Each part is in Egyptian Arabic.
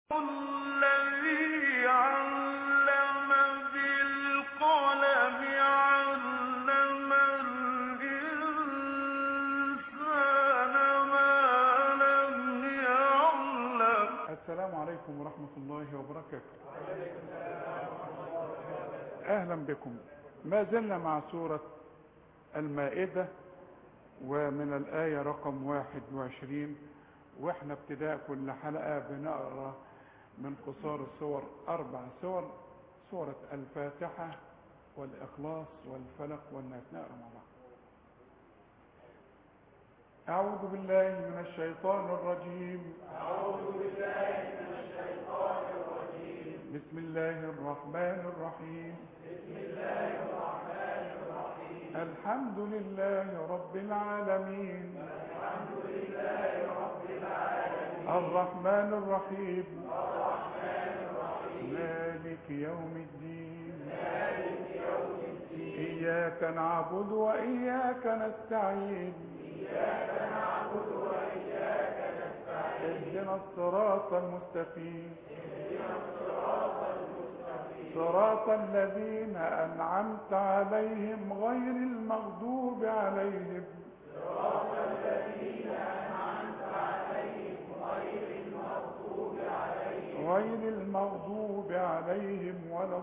الذي علم بالقلم علم الإنسان ما لم يعلم السلام عليكم ورحمة الله وبركاته أهلا بكم ما زلنا مع سورة المائدة ومن الآية رقم واحد وعشرين وإحنا ابتداء كل حلقة بنقرأ من قصار السور أربع سور سورة الفاتحة والإخلاص والفلق والناس نقرأ مع بعض أعوذ بالله من الشيطان الرجيم بسم الله الرحمن الرحيم بسم الله الرحمن الرحيم الحمد لله رب العالمين الحمد لله رب العالمين الرحمن الرحيم الرحمن الرحيم مالك يوم الدين مالك يوم الدين إياك نعبد وإياك نستعين إياك نعبد وإياك نستعين اهدنا الصراط المستقيم صراط الذين أنعمت عليهم غير المغضوب عليهم صراط الذين أنعمت عليهم غير المغضوب عليهم غير المغضوب عليهم ولا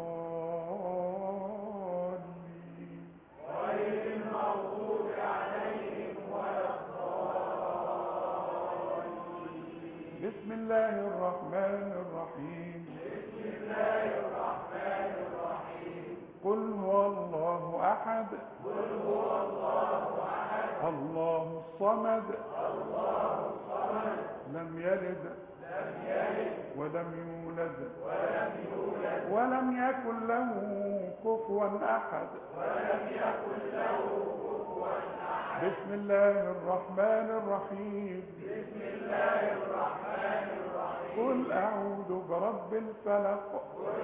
الضالين غير المغضوب عليهم ولا الضالين بسم الله الرحمن الرحيم قل هو الله احد قل هو الله احد الله الصمد الله الصمد لم يلد لم يلد ولم يولد ولم يولد ولم يكن له كفوا احد ولم يكن له كفوا احد بسم الله الرحمن الرحيم بسم الله الرحمن الرحيم قل اعوذ برب الفلق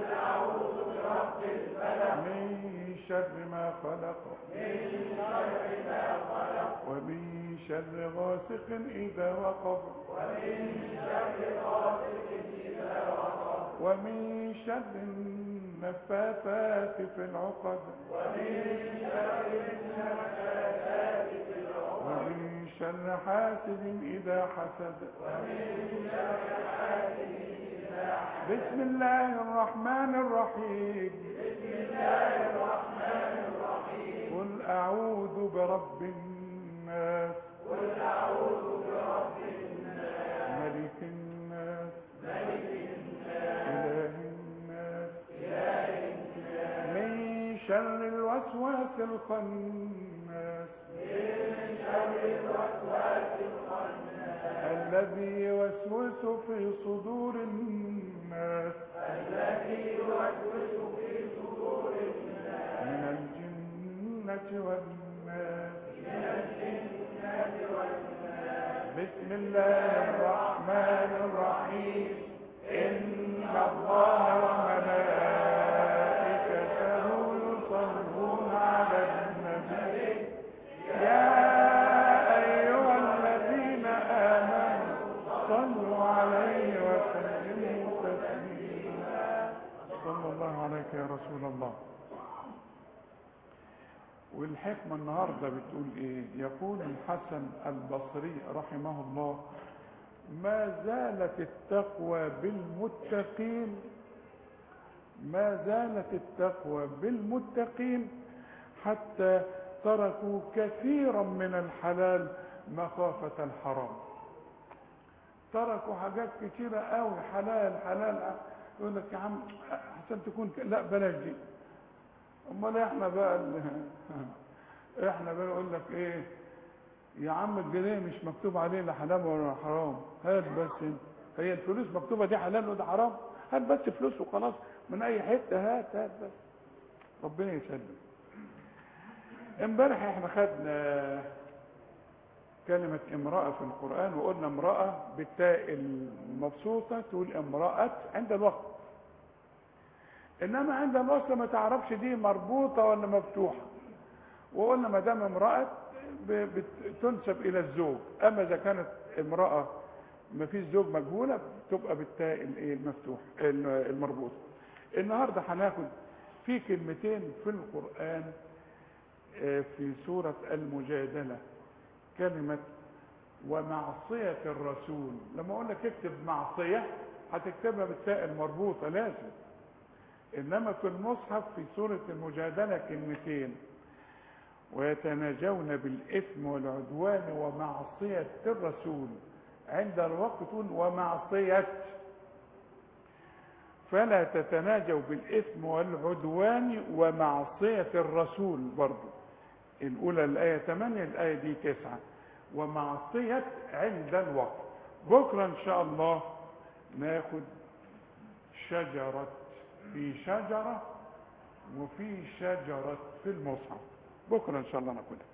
من شر ما خلق من شر ما خلق ومن شر غاسق إذا وقب ومن شر غاسق إذا وقب ومن شر النفاثات في العقد ومن شر النفاثات في العقد ومن شر حاسد إذا حسد ومن شر حاسد بسم الله الرحمن الرحيم بسم الله الرحمن الرحيم قل أعوذ برب الناس قل أعوذ برب الناس ملك الناس ملك الناس إله الناس إله الناس من شر الوسواس الخناس من شر الوسواس الخناس الذي يوسوس في صدور الناس الذي يوسوس في صدور الناس من الجنة والناس من الجنة والناس بسم الله الرحمن الرحيم إن الله وملائكته يصلون على النبي يا أيها الذين آمنوا صلوا عليه وسلموا تسليما صلى الله عليك يا رسول الله والحكمة النهاردة بتقول ايه يقول الحسن البصري رحمه الله ما زالت التقوى بالمتقين ما زالت التقوى بالمتقين حتى تركوا كثيرا من الحلال مخافة الحرام تركوا حاجات كتيرة قوي حلال حلال يقول لك يا عم عشان تكون ك... لا بلاش دي امال احنا بقى ال... احنا بقى نقول لك ايه يا عم الجنيه مش مكتوب عليه لا حلال ولا حرام هات بس انت هي الفلوس مكتوبه دي حلال وده حرام هات بس فلوس وخلاص من اي حته هات هات بس ربنا يسلم امبارح احنا خدنا كلمة امرأة في القرآن وقلنا امرأة بالتاء المبسوطة تقول امرأة عند الوقت انما عند الوصل ما تعرفش دي مربوطة ولا مفتوحة وقلنا ما دام امرأة ب- بتنسب الى الزوج اما اذا كانت امرأة ما فيش زوج مجهولة تبقى بالتاء الايه المفتوح ال- المربوط النهارده هناخد في كلمتين في القرآن آه، في سورة المجادلة كلمة ومعصية الرسول لما اقول لك اكتب معصية هتكتبها بالتاء المربوطة لازم انما في المصحف في سورة المجادلة كلمتين ويتناجون بالإثم والعدوان ومعصية الرسول عند الوقت تقول ومعصية فلا تتناجوا بالإثم والعدوان ومعصية الرسول برضو الأولى الآية 8 الآية دي 9 ومعصية عند الوقت بكرة إن شاء الله ناخد شجرة في شجرة وفي شجرة في المصحف بكرة إن شاء الله ناخدها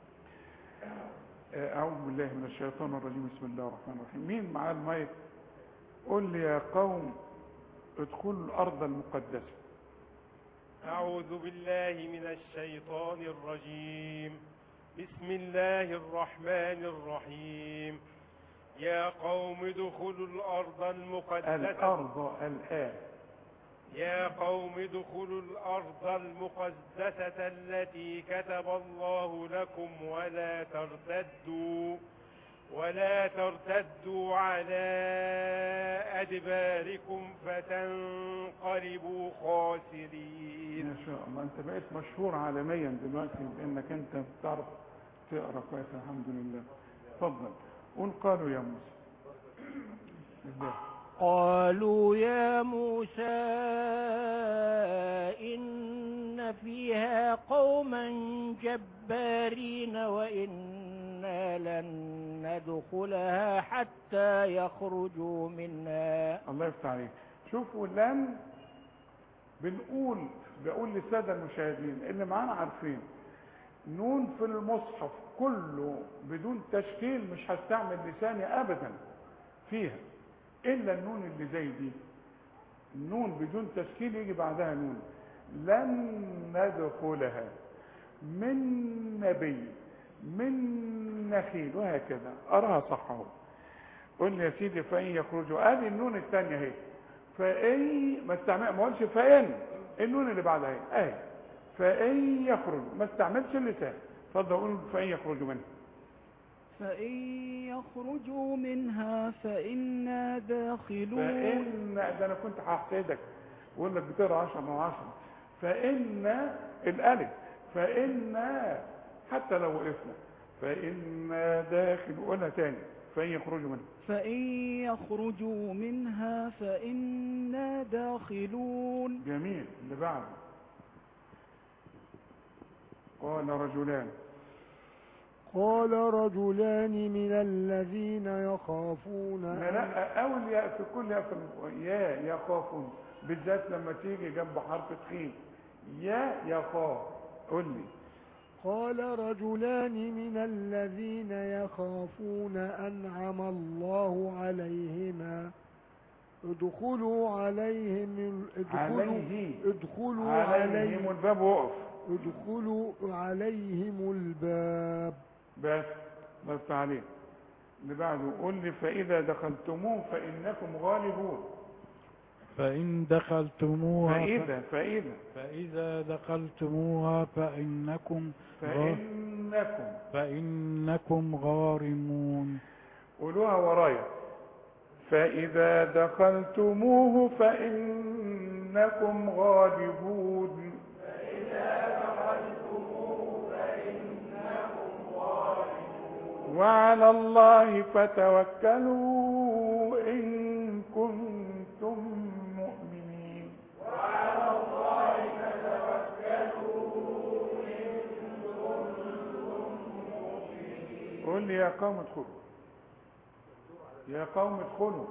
آه، أعوذ بالله من الشيطان الرجيم بسم الله الرحمن الرحيم مين معاه المايك قل لي يا قوم ادخلوا الأرض المقدسة أعوذ بالله من الشيطان الرجيم بسم الله الرحمن الرحيم يا قوم ادخلوا الأرض المقدسة الأرض الآن يا قوم ادخلوا الأرض المقدسة التي كتب الله لكم ولا ترتدوا ولا ترتدوا على أدباركم فتنقلبوا خاسرين ما شاء الله انت بقيت مشهور عالميا دلوقتي بانك انت بتعرف تقرا كويس الحمد لله اتفضل قول قالوا يا موسى ازاي قالوا يا موسى إن فيها قوما جبارين وإنا لن ندخلها حتى يخرجوا منها الله يفتح عليك شوفوا لن بنقول بقول للساده المشاهدين اللي معانا عارفين نون في المصحف كله بدون تشكيل مش هستعمل لساني ابدا فيها الا النون اللي زي دي النون بدون تشكيل يجي بعدها نون لن ندخلها من نبي من نخيل وهكذا اراها صح اهو قل لي يا سيدي فان يخرجوا ادي النون الثانيه اهي فان ما استعمل ما قلش فان النون اللي بعدها اهي اهي فان يخرجوا ما استعملش اللسان اتفضل قول فان يخرجوا منها فإن يخرجوا منها فإنا داخلون فإن ده أنا كنت هحسدك وأقول لك بتقرا 10 من 10 فإن الألف فإن حتى لو وقفنا فإن داخل قولها تاني فإن يخرجوا منها فإن يخرجوا منها فإنا داخلون جميل اللي بعده قال رجلان قال رجلان من الذين يخافون لا أن لا أول ياء في كل ياء في الم- يا يخافون بالذات لما تيجي جنب حرف تخين يا يخاف قول لي قال رجلان من الذين يخافون أنعم الله عليهما ادخلوا عليهم ادخلوا عليه ادخلوا عليهم عليهم الباب وقف ادخلوا عليهم الباب بس بس عليه اللي بعده قل لي فإذا دخلتموه فإنكم غالبون فإن دخلتموها فإذا فإذا فإذا دخلتموها فإنكم فإنكم فإنكم غارمون قولوها ورايا فإذا دخلتموه فإنكم غالبون وعلى الله فتوكلوا إن كنتم مؤمنين قل لي يا قوم ادخلوا يا قوم ادخلوا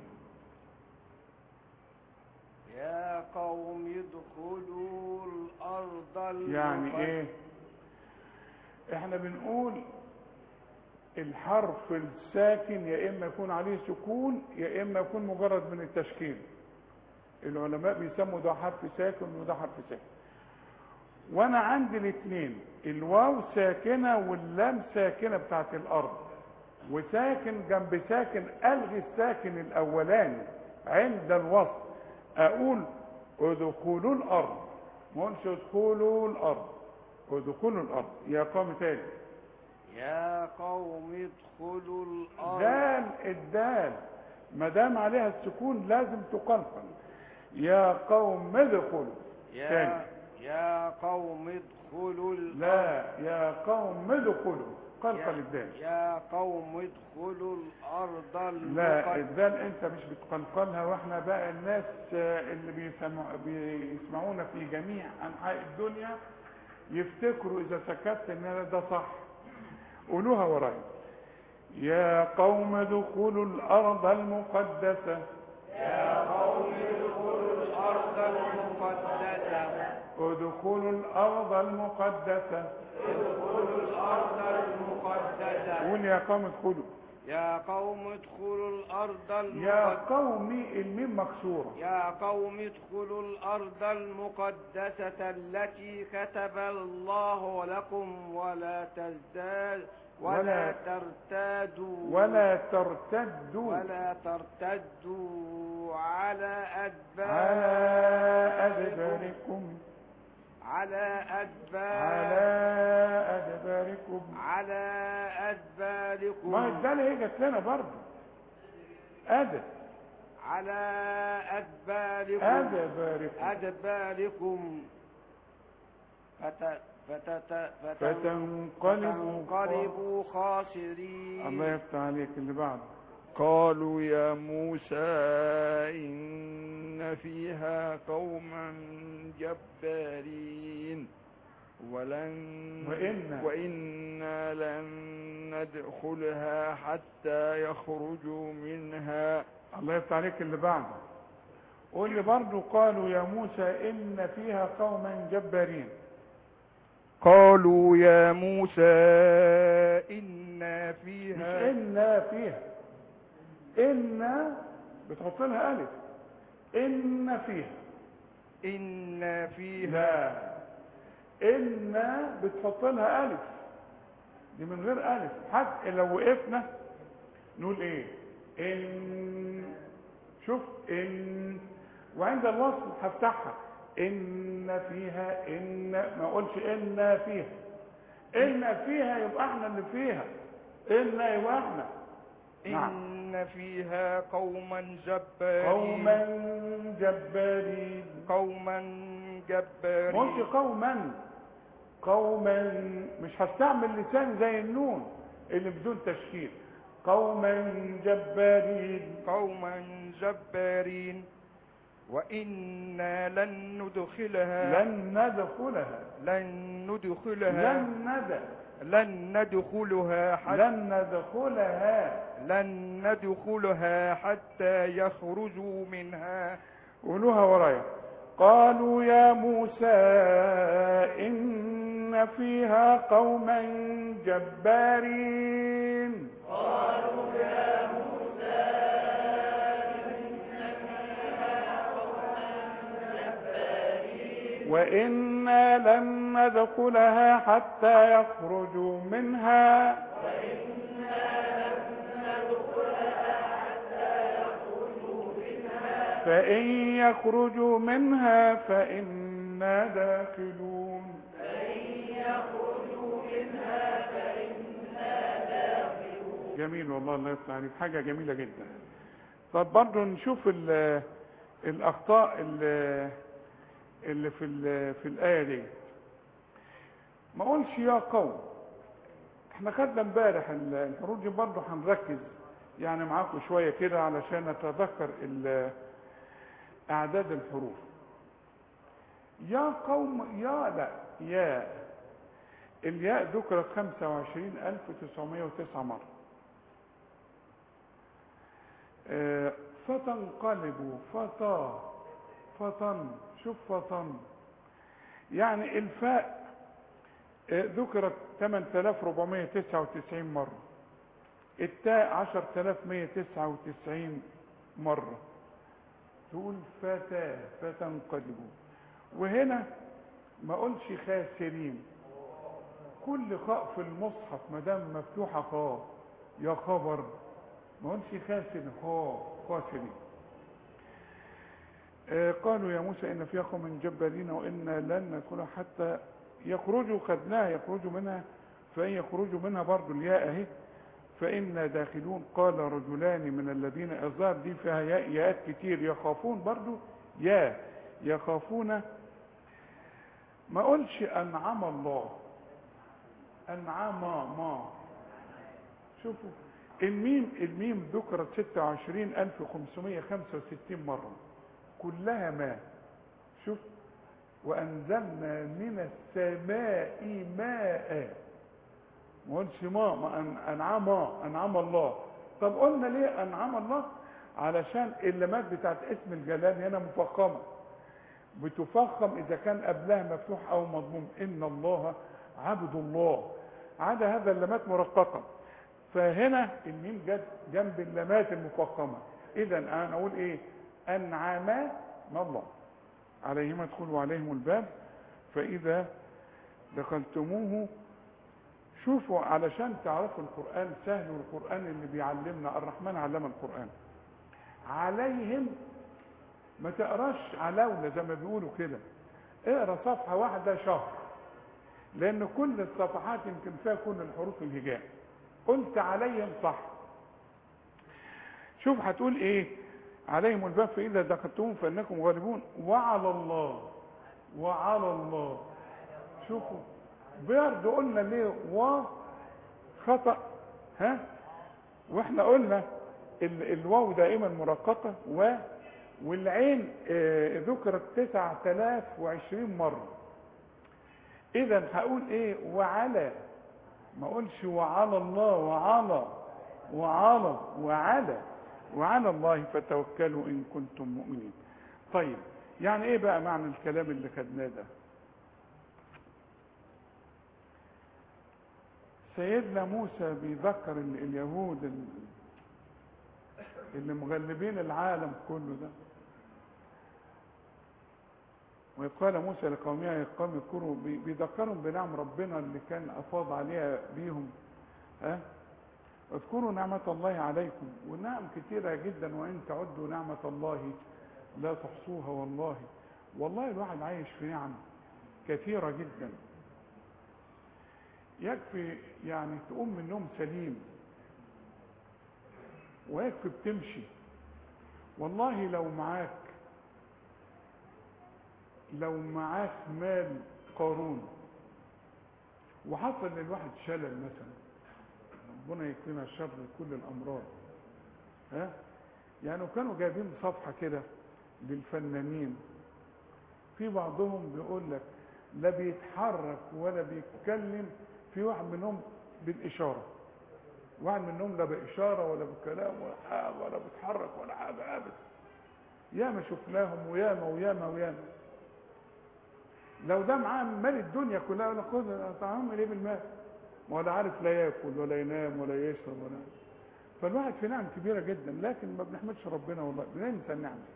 يا قوم ادخلوا الأرض يعني المقدسة ايه احنا بنقول الحرف الساكن يا اما يكون عليه سكون يا اما يكون مجرد من التشكيل العلماء بيسموا ده حرف ساكن وده حرف ساكن وانا عندي الاثنين الواو ساكنه واللام ساكنه بتاعت الارض وساكن جنب ساكن الغي الساكن الاولاني عند الوصل اقول ادخلوا الارض ما اقولش ادخلوا الارض ادخلوا الارض يا قوم تاني يا قوم ادخلوا الأرض دال الدال ما دام عليها السكون لازم تقلقل يا قوم ادخلوا يا تاني يا قوم ادخلوا الأرض لا يا قوم ادخلوا قلقل يا- الدال يا قوم ادخلوا الأرض لا المقدسة الدال انت مش بتقلقلها واحنا بقى الناس آه، اللي بيسمع بيسمعونا في جميع انحاء الدنيا يفتكروا اذا سكت ان ده صح قولوها ورايا يا قوم ادخلوا الارض المقدسه الأرض المقدسة ادخلوا الارض المقدسه الأرض المقدسة قول يا قوم ادخلوا يا قوم ادخلوا الأرض يا المقدسة قومي الميم مكسوره يا قوم ادخلوا الأرض المقدسة التي كتب الله لكم ولا تزداد ولا ولا- ترتادوا ولا ترتدوا ولا ترتدوا على أدبار على أدباركم على أدبار على أدباركم على أدباركم ما الدال هي جت لنا برضه أدب على أدباركم أدباركم أدباركم فت... فتت... فتن... فتنقلبوا فتنقلبوا خاسرين الله يفتح عليك اللي بعده قالوا يا موسى إن فيها قوما جبارين ولن وإنا- وإنا لن ندخلها حتى يخرجوا منها الله يفتح عليك اللي بعده قول لي برضه قالوا يا موسى إن فيها قوما جبارين قالوا يا موسى إنا مش فيها إن فيها إن بتحط لها ألف إن فيها إنا فيها لا إن بتحط لها ألف دي من غير ألف حتى لو وقفنا نقول إيه إن شوف إن وعند الوصل هفتحها إن فيها إن ما أقولش إن فيها إن فيها يبقى إحنا اللي فيها إن يبقى إحنا نعم. إن فيها قوما جبارين قوما جبارين قوما ما جبارين قلتش قوما قوما مش هستعمل لسان زي النون اللي بدون تشكيل قوما جبارين قوما جبارين وإنا لن ندخلها لن ندخلها لن ندخلها لن ند لن ندخلها حتى لن ندخلها لن ندخلها حتى يخرجوا منها قولوها ورايا قالوا يا موسى إن فيها قوما جبارين وإنا لن ندخلها حتى يخرجوا منها فإن يخرجوا منها فإنا داخلون جميل والله الله يفتح عليك حاجة جميلة جدا طب برضه نشوف ال- الأخطاء اللي اللي في ال- في الآية دي ما اقولش يا قوم احنا خدنا امبارح ال- الحروف دي برضه هنركز يعني معاكم شوية كده علشان نتذكر ال- أعداد الحروف يا قوم يا لا يا الياء ذكرت 25909 مرة آه، فتنقلبوا فتا فطن شوف فطن يعني الفاء آه، ذكرت 8499 مرة التاء 10199 مرة تقول فتاة فتنقلبوا وهنا ما اقولش خاسرين كل خاء في المصحف ما دام مفتوحة خاء يا خبر ما قلتش خاسر خا خاسرين آه، قالوا يا موسى ان فيها قوم جبارين وانا لن ندخلها حتى يخرجوا خدناها يخرجوا منها فان يخرجوا منها برضو الياء اهي فإنا داخلون قال رجلان من الذين الظاهر دي فيها ياء ياءات كتير يخافون برضو يا يخافون ما قلش أنعم الله أنعم ما شوفوا الميم الميم ذكرت 26565 مرة كلها ما شوف وأنزلنا من السماء ماء ما قلش ما ما أن- انعم انعم الله طب قلنا ليه انعم الله علشان اللمات بتاعت اسم الجلال هنا مفخمه بتفخم اذا كان قبلها مفتوح او مضموم ان الله عبد الله عدا هذا اللمات مرققه فهنا الميم جت جنب اللمات المفخمه اذا انا اقول ايه انعما ما الله عليهما ادخلوا عليهم الباب فاذا دخلتموه شوفوا علشان تعرفوا القرآن سهل والقرآن اللي بيعلمنا الرحمن علم القرآن عليهم ما تقراش علونا زي ما بيقولوا كده اقرا صفحة واحدة شهر لأن كل الصفحات يمكن فيها كل الحروف الهجاء قلت عليهم صح شوف هتقول ايه عليهم الباب فإذا دخلتم فإنكم غالبون وعلى الله وعلى الله شوفوا برضه قلنا ليه و خطأ ها واحنا قلنا ال الواو دائما مرققة و والعين آه، ذكرت 9020 مرة اذا هقول ايه وعلى ما اقولش وعلى الله وعلى وعلى وعلى وعلى الله فتوكلوا ان كنتم مؤمنين طيب يعني ايه بقى معنى الكلام اللي خدناه ده سيدنا موسى بيذكر ال- اليهود ال- اللي مغلبين العالم كله ده وإذ قال موسى لقومه يا قوم اذكروا بي- بيذكرهم بنعم ربنا اللي كان أفاض عليها بيهم ها اذكروا نعمة الله عليكم ونعم كثيرة جدا وإن تعدوا نعمة الله لا تحصوها والله والله الواحد عايش في نعم كثيرة جدا يكفي يعني تقوم من النوم سليم ويكفي بتمشي والله لو معاك لو معاك مال قارون وحصل للواحد شلل مثلا ربنا يكفينا الشر كل الامراض ها يعني كانوا جايبين صفحه كده للفنانين في بعضهم بيقول لك لا بيتحرك ولا بيتكلم في واحد منهم بالاشاره واحد منهم لا باشاره ولا بكلام ولا حاجه ولا بيتحرك ولا حاجه ابدا ياما شفناهم وياما وياما وياما لو ده معاه مال الدنيا كلها يقول لك خد طعام ايه بالمال ما هو لا عارف لا ياكل ولا ينام ولا يشرب ولا فالواحد في نعم كبيره جدا لكن ما بنحمدش ربنا والله بننسى النعم دي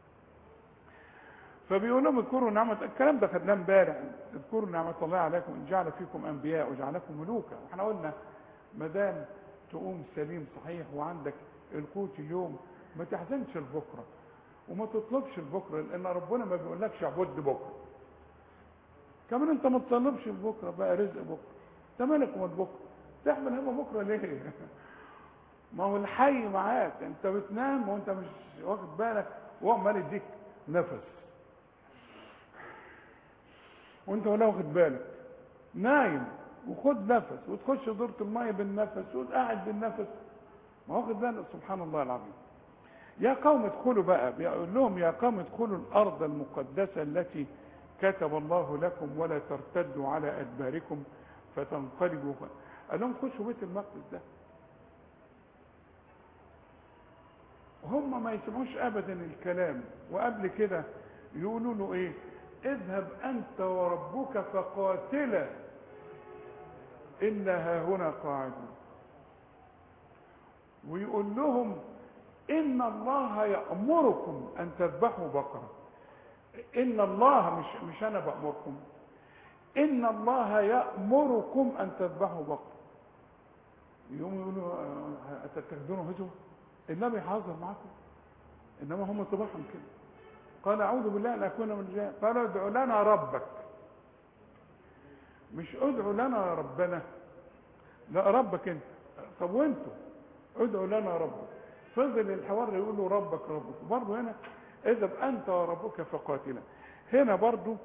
فبيقول لهم اذكروا نعمة الكلام ده خدناه امبارح اذكروا نعمة الله عليكم ان جعل فيكم انبياء وجعلكم ملوكا واحنا قلنا ما دام تقوم سليم صحيح وعندك القوت اليوم ما تحزنش لبكره وما تطلبش لبكره لان ربنا ما بيقولكش اعبد بكره كمان انت ما تطلبش لبكره بقى رزق بكره انت مالك ومال بكره تحمل هم بكره ليه ما هو الحي معاك انت بتنام وانت مش واخد بالك وهو عمال يديك نفس وانت ولا واخد بالك نايم وخد نفس وتخش دورة المية بالنفس وقاعد بالنفس ما واخد بالك سبحان الله العظيم يا قوم ادخلوا بقى بيقول لهم يا قوم ادخلوا الارض المقدسة التي كتب الله لكم ولا ترتدوا على ادباركم فتنقلبوا قال لهم خشوا بيت المقدس ده هم ما يسمعوش ابدا الكلام وقبل كده يقولوا له ايه اذهب انت وربك فقاتلا انا ها هنا قاعدون ويقول لهم ان الله يامركم ان تذبحوا بقره ان الله مش مش انا بامركم ان الله يامركم ان تذبحوا بقره يقوموا يقولوا آه، أتتخذونه هزوا النبي حاضر معكم إنما هم طباعهم كده قال أعوذ بالله أن أكون من الجاهل قال ادع لنا ربك مش ادعو لنا ربنا لا ربك انت طب وانتوا ادعوا لنا ربك فضل الحوار يقولوا ربك ربك برضه هنا اذهب انت وربك فقاتلا هنا برضه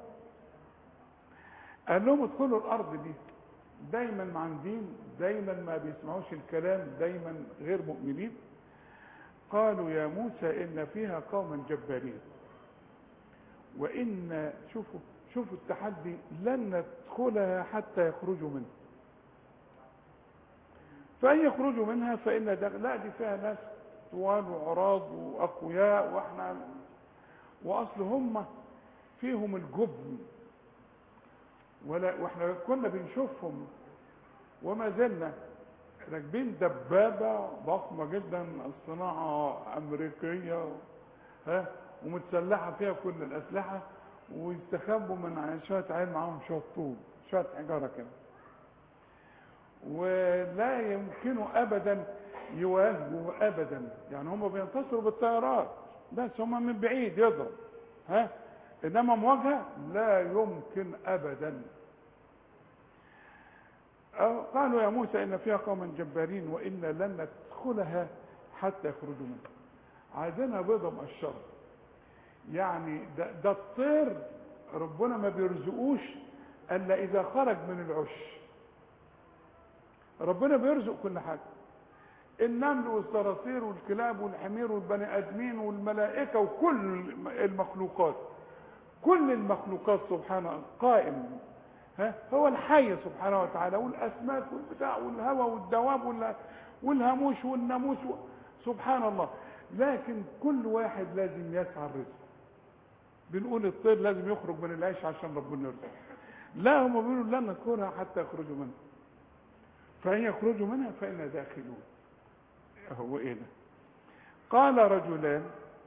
قال لهم ادخلوا الارض دي دايما معندين دايما ما بيسمعوش الكلام دايما غير مؤمنين قالوا يا موسى ان فيها قوما جبارين وان شوفوا شوفوا التحدي لن ندخلها حتى يخرجوا منها فان يخرجوا منها فان دخل لا دي فيها ناس طوال وعراض واقوياء واحنا واصل هم فيهم الجبن ولا واحنا كنا بنشوفهم وما زلنا راكبين دبابة ضخمة جدا الصناعة أمريكية ها ومتسلحة فيها كل الأسلحة ويستخبوا من شوية عيال معاهم شوية طوب شوية حجارة كده ولا يمكنوا أبدا يواجهوا أبدا يعني هم بينتصروا بالطيارات بس هم من بعيد يضرب ها إنما مواجهة لا يمكن أبدا أو قالوا يا موسى إن فيها قوما جبارين وإنا لن ندخلها حتى يخرجوا منها عايزينها بيضة مقشرة يعني ده, ده الطير ربنا ما بيرزقوش الا اذا خرج من العش ربنا بيرزق كل حاجه النمل والصراصير والكلاب والحمير والبني ادمين والملائكه وكل المخلوقات كل المخلوقات سبحانه قائم ها هو الحي سبحانه وتعالى والاسماك والبتاع والهواء والدواب وال- والهاموش والناموس و- سبحان الله لكن كل واحد لازم يسعى الرزق بنقول الطير لازم يخرج من العيش عشان ربنا يرزقه لا هم بيقولوا لن نذكرها حتى يخرجوا منها فإن يخرجوا منها فإنا داخلون هو إيه ده قال رجلان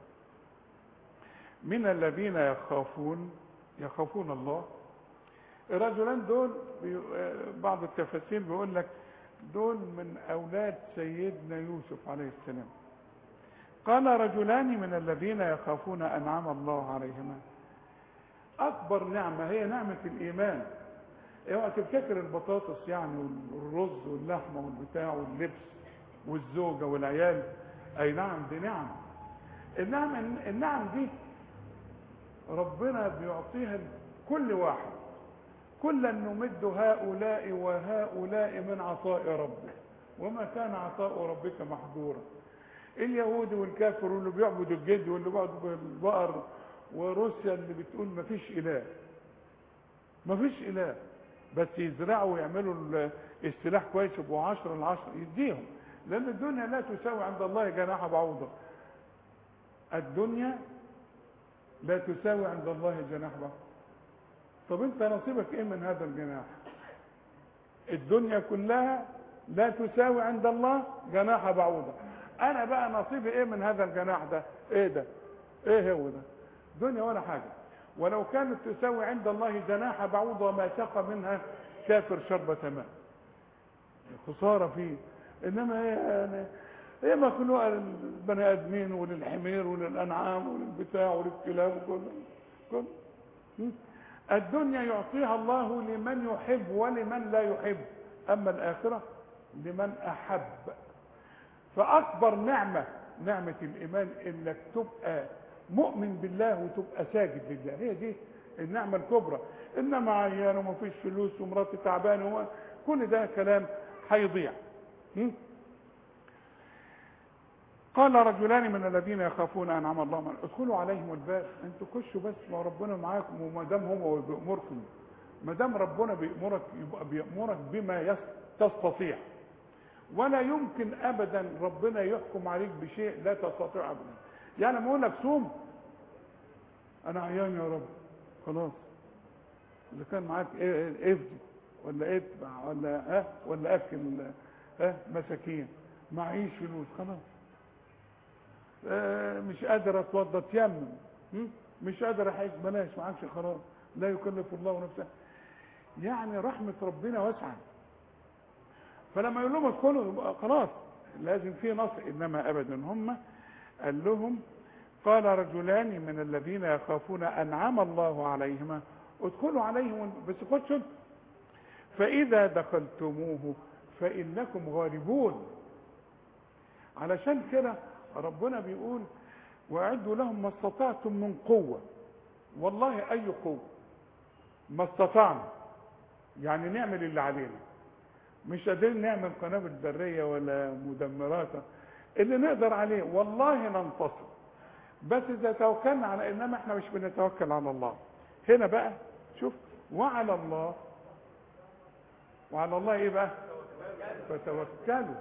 من الذين يخافون يخافون الله الرجلان دول بي- آه، بعض التفاسير بيقول لك دول من أولاد سيدنا يوسف عليه السلام قال رجلان من الذين يخافون أنعم الله عليهما أكبر نعمة هي نعمة الإيمان اوعى تفتكر البطاطس يعني والرز واللحمة والبتاع واللبس والزوجة والعيال أي نعم دي نعم النعم النعم دي ربنا بيعطيها لكل واحد كلا نمد هؤلاء وهؤلاء من عطاء ربك وما كان عطاء ربك محظورا اليهودي والكافر واللي بيعبدوا الجد واللي بيعبدوا البقر وروسيا اللي بتقول ما فيش اله ما فيش اله بس يزرعوا ويعملوا ال- السلاح كويس يبقوا 10 ل 10 يديهم لان الدنيا لا تساوي عند الله جناح بعوضه الدنيا لا تساوي عند الله جناح بعوضه طب انت نصيبك ايه من هذا الجناح الدنيا كلها لا تساوي عند الله جناح بعوضه انا بقى نصيبي ايه من هذا الجناح ده ايه ده ايه هو ده دنيا ولا حاجه ولو كانت تساوي عند الله جناح بعوضه ما سقى منها كافر شربة ماء خساره فيه انما هي يعني هي مخلوقه للبني ادمين وللحمير وللانعام وللبتاع وللكلاب وكل كل م? الدنيا يعطيها الله لمن يحب ولمن لا يحب اما الاخره لمن احب فاكبر نعمه نعمه الايمان انك تبقى مؤمن بالله وتبقى ساجد لله هي دي النعمه الكبرى انما عيان ومفيش فلوس ومراتي تعبانه و- كل ده كلام هيضيع م? قال رجلان من الذين يخافون انعم الله من ادخلوا عليهم الباب انتوا خشوا بس ما ربنا معاكم وما دام هو بيامركم ما دام ربنا بيامرك يبقى بيامرك بما يس- تستطيع ولا يمكن ابدا ربنا يحكم عليك بشيء لا تستطيع ابدا يعني لما اقول لك صوم انا عيان يا رب خلاص اللي كان معاك ايه إيه افدي ولا اتبع ولا ها ولا اكل ها مساكين معيش فلوس خلاص آه، مش قادر اتوضى تيمم م? مش قادر احج بلاش معكش خلاص لا يكلف الله نفسا يعني رحمة ربنا واسعة فلما يقول لهم ادخلوا يبقى خلاص لازم في نص انما ابدا هم قال لهم قال رجلان من الذين يخافون انعم الله عليهما ادخلوا عليهم بس خدوا انتوا. فاذا دخلتموه فانكم غالبون علشان كده ربنا بيقول واعدوا لهم ما استطعتم من قوه والله اي قوه ما استطعنا يعني نعمل اللي علينا مش قادرين نعمل قنابل ذريه ولا مدمرات اللي نقدر عليه والله ننتصر بس اذا توكلنا على انما احنا مش بنتوكل على الله هنا بقى شوف وعلى الله وعلى الله ايه بقى فتوكلوا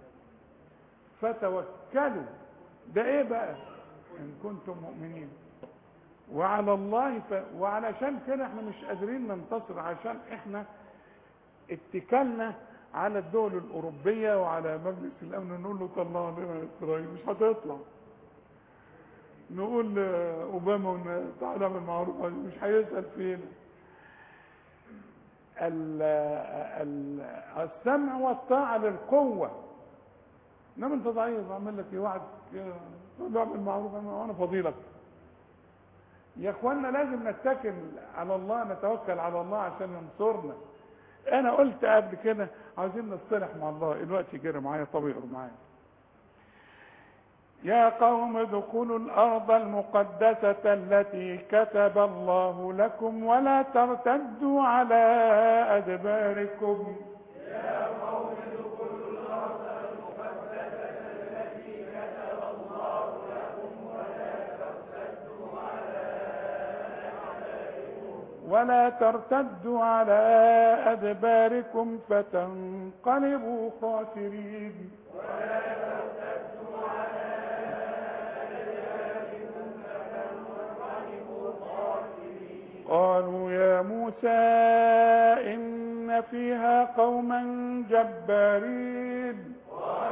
فتوكلوا ده ايه بقى ان كنتم مؤمنين وعلى الله ف... وعلشان كده احنا مش قادرين ننتصر عشان احنا اتكلنا على الدول الاوروبيه وعلى مجلس الامن نقول له طلع لنا اسرائيل مش هتطلع نقول لاوباما ون- تعالى اعمل معروف مش هيسال فينا ال- ال- السمع والطاعه للقوه انما انت ضعيف اعمل لك ايه واحد كده، تقول له اعمل معروف انا وانا فضيلك يا اخوانا لازم نتكل على الله نتوكل على الله عشان ينصرنا انا قلت قبل كده عايزين نصطلح مع الله الوقت جرى معايا طب يقروا معايا يا قوم ادخلوا الارض المقدسه التي كتب الله لكم ولا ترتدوا على ادباركم ولا ترتدوا على أدباركم فتنقلبوا خاسرين قالوا يا موسى إن فيها قوما جبارين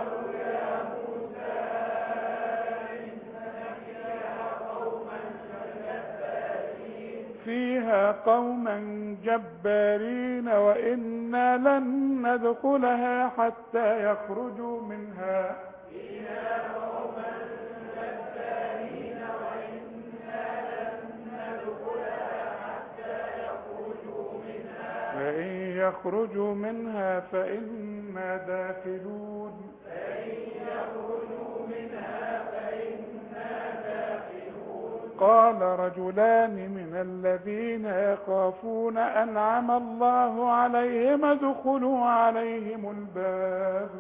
فيها قوما جبارين وإنا لن ندخلها حتى يخرجوا منها فإن يخرجوا منها فإنا داخلون قال رجلان من الذين يخافون أنعم الله عليهم ادخلوا عليهم الباب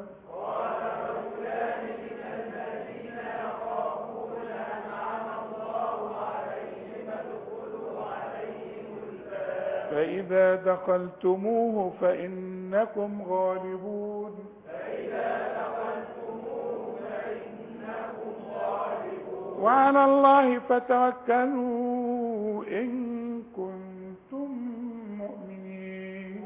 فإذا دخلتموه فإنكم غالبون وعلى الله فتوكلوا إن كنتم مؤمنين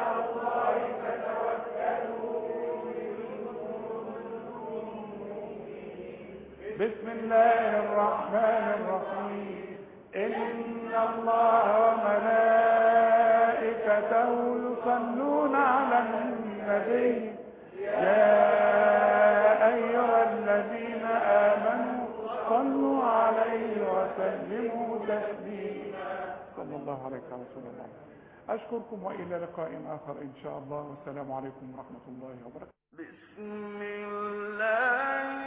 بسم الله الرحمن الرحيم إن الله وملائكته يصلون على النبي يا أيها الذين آمنوا صلوا عليه وسلموا تسليما صلى الله عليك يا رسول الله أشكركم وإلى لقاء آخر إن شاء الله والسلام عليكم ورحمة الله وبركاته بسم الله